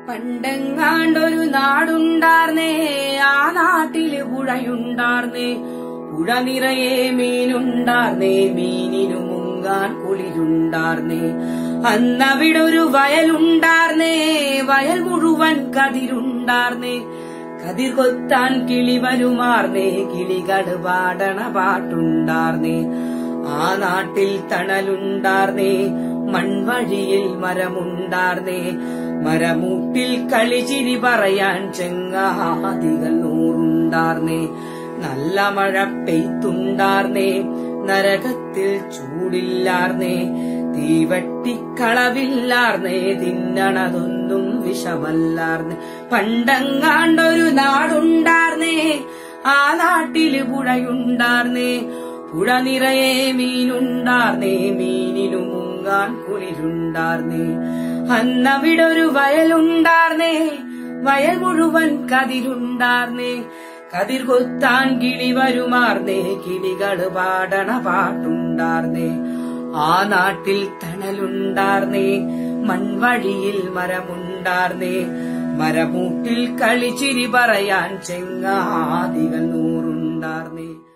പണ്ടെങ്ങാണ്ടൊരു നാടുണ്ടാർന്നേ ആ നാട്ടില് പുഴയുണ്ടാർന്നേ പുഴ നിറയെ മീനുണ്ടാർന്നേ മീനിനു മുങ്ങാൻ കുളിരുണ്ടാർന്നേ അന്നവിടൊരു വയലുണ്ടാർന്നേ വയൽ മുഴുവൻ കതിരുണ്ടാർന്നേ കതിർ കൊത്താൻ കിളി വരുമാർന്നേ കിളികള് പാടണ പാട്ടുണ്ടാർന്നേ ആ നാട്ടിൽ തണലുണ്ടാർന്നേ മൺവഴിയിൽ മരമുണ്ടാർന്നേ മരമൂട്ടിൽ കളിച്ചിരി പറയാൻ ചെങ്ങാതികൾ നൂറുണ്ടാർന്നേ നല്ല മഴ പെയ്ത്തുണ്ടാർന്നേ നരകത്തിൽ ചൂടില്ലാർന്നേ തീവട്ടിക്കളവില്ലാർന്നേ തിന്നണതൊന്നും വിഷമല്ലാർന്നേ പണ്ടങ്ങാണ്ടൊരു നാടുണ്ടാർന്നേ ആ നാട്ടില് പുഴയുണ്ടാർന്നേ പുഴ നിറയെ മീനുണ്ടാർന്നേ മീനിനു മുങ്ങാൻ കുളിരുണ്ടാർന്നേ അന്നവിടൊരു വയലുണ്ടാർന്നേ വയൽ മുഴുവൻ കതിരുണ്ടാർന്നേ കതിർ കൊത്താൻ കിളി വരുമാർന്നേ കിളികള് പാടണ പാട്ടുണ്ടാർന്നേ ആ നാട്ടിൽ തണലുണ്ടാർന്നേ മൺവഴിയിൽ മരമുണ്ടാർന്നേ മരമൂട്ടിൽ കളിച്ചിരി പറയാൻ ചെങ്ങാതികൾ നൂറുണ്ടാർന്നേ